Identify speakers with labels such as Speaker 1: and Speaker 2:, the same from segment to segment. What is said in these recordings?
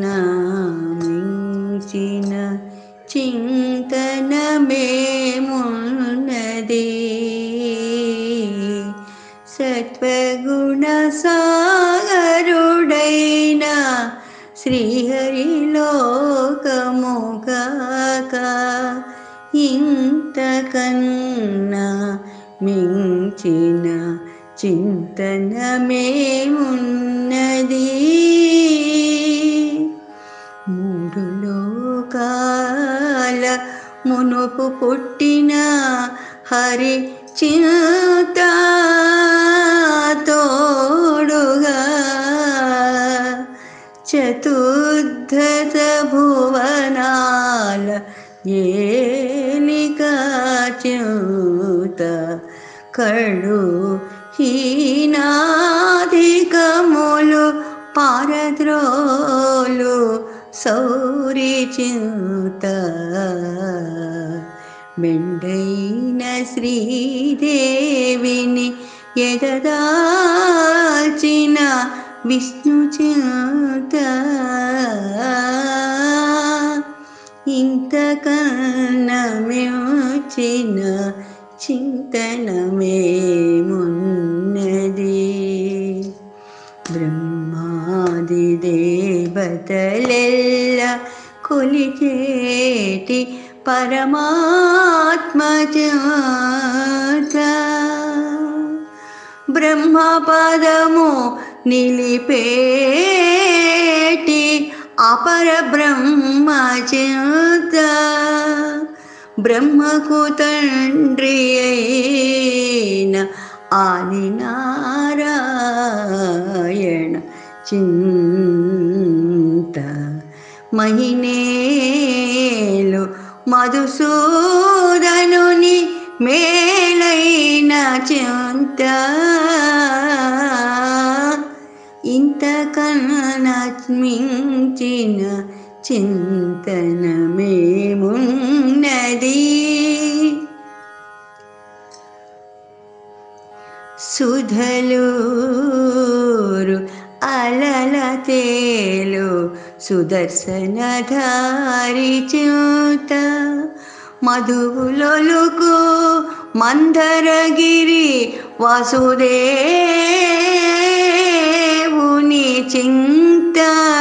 Speaker 1: మించిన చింతనమేమున్నది సత్వగుణ సాగరుడైన శ్రీహరిలోకముగాక ఇంతకన్నా మించిన చింతనమేమున్నది మూడు లోకాల మునుపు పుట్టిన హరి చింత తోడుగా చతుర్ధత భువనాల ఏలిక చ్యుత కళ్ళు హీనాధికములు పారద్రోలు సౌరి చింత మెండైన శ్రీదేవిని ఎదదాల్చిన విష్ణు చింత ఇంతకన్నా మించిన చింతనమేమున్నది బ్రహ్మాది దేవతలెల్ల కొలిచేటి పరమాత్మ చింత బ్రహ్మపదము నిలిపేటి అపర బ్రహ్మ చింత బ్రహ్మకు తండ్రి అయిన ఆది నారాయణ చింత మహినేలు మధుసూదనుని మేలైన చింత ఇంతకన్నా మించిన చింతనమేమున్నది సుధలూరు అలల తేలు సుదర్శనధారి చ్యూత మధువులొలుకు మందరగిరి వాసుదేవుని చింత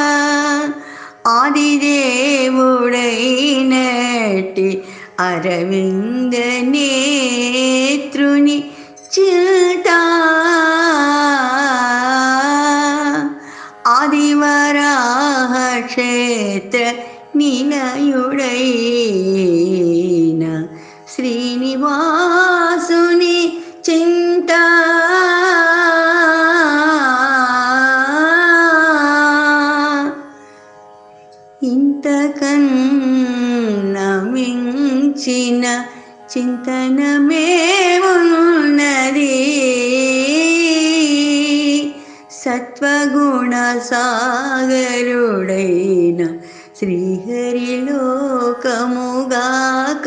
Speaker 1: ఆదిదేవుడైనట్టి అరవింద నేత్రుని చింత ఆదివరాహ క్షేత్ర నిలయుడైన శ్రీనివాసుని చింత ఇంతకన్నా మించిన చింతనమేమున్నది సత్వగుణ సాగరుడైన శ్రీహరిలోకముగాక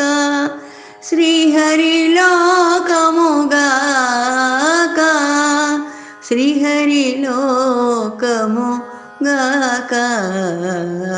Speaker 1: శ్రీహరిలోకముగాక శ్రీహరిలోకముగాక